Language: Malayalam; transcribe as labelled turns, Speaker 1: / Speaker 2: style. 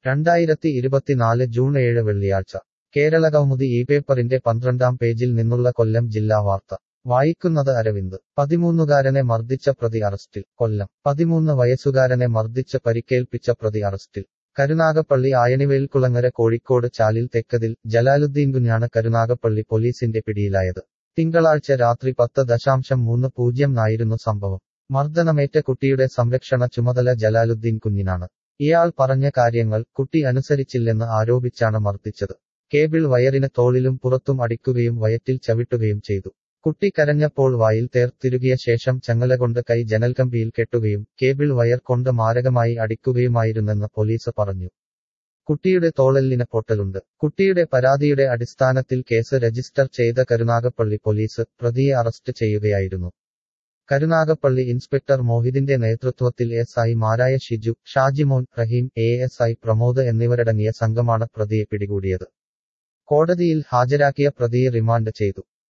Speaker 1: രണ്ടായിരത്തി ഇരുപത്തിനാല് ജൂൺ ഏഴ് വെള്ളിയാഴ്ച കേരളകൗമുദി ഈ പേപ്പറിന്റെ പന്ത്രണ്ടാം പേജിൽ നിന്നുള്ള കൊല്ലം ജില്ലാ വാർത്ത വായിക്കുന്നത് അരവിന്ദ് പതിമൂന്നുകാരനെ മർദ്ദിച്ച പ്രതി അറസ്റ്റിൽ കൊല്ലം പതിമൂന്ന് വയസ്സുകാരനെ മർദ്ദിച്ച് പരിക്കേൽപ്പിച്ച പ്രതി അറസ്റ്റിൽ കരുനാഗപ്പള്ളി ആയണിവേൽക്കുളങ്ങര കോഴിക്കോട് ചാലിൽ തെക്കതിൽ ജലാലുദ്ദീൻ കുഞ്ഞാണ് കരുനാഗപ്പള്ളി പോലീസിന്റെ പിടിയിലായത് തിങ്കളാഴ്ച രാത്രി പത്ത് ദശാംശം മൂന്ന് പൂജ്യംനായിരുന്നു സംഭവം മർദ്ദനമേറ്റ കുട്ടിയുടെ സംരക്ഷണ ചുമതല ജലാലുദ്ദീൻ കുഞ്ഞിനാണ് ഇയാൾ പറഞ്ഞ കാര്യങ്ങൾ കുട്ടി അനുസരിച്ചില്ലെന്ന് ആരോപിച്ചാണ് മർദ്ദിച്ചത് കേബിൾ വയറിന് തോളിലും പുറത്തും അടിക്കുകയും വയറ്റിൽ ചവിട്ടുകയും ചെയ്തു കുട്ടി കരഞ്ഞപ്പോൾ വായിൽ തേർത്തിരുകിയ ശേഷം ചങ്ങലകൊണ്ട് കൈ ജനൽക്കമ്പിയിൽ കെട്ടുകയും കേബിൾ വയർ കൊണ്ട് മാരകമായി അടിക്കുകയുമായിരുന്നെന്ന് പോലീസ് പറഞ്ഞു കുട്ടിയുടെ തോളെല്ലിന് പൊട്ടലുണ്ട് കുട്ടിയുടെ പരാതിയുടെ അടിസ്ഥാനത്തിൽ കേസ് രജിസ്റ്റർ ചെയ്ത കരുനാഗപ്പള്ളി പോലീസ് പ്രതിയെ അറസ്റ്റ് ചെയ്യുകയായിരുന്നു കരുനാഗപ്പള്ളി ഇൻസ്പെക്ടർ മോഹിദിന്റെ നേതൃത്വത്തിൽ എസ് ഐ മാരായ Shiju Shajimon Rahim A S I Pramod എന്നിവരടങ്ങിയ സംഘമാണ് പ്രതിയെ പിടികൂടിയത് കോടതിയിൽ ഹാജരാക്കിയ പ്രതിയെ റിമാൻഡ് ചെയ്തു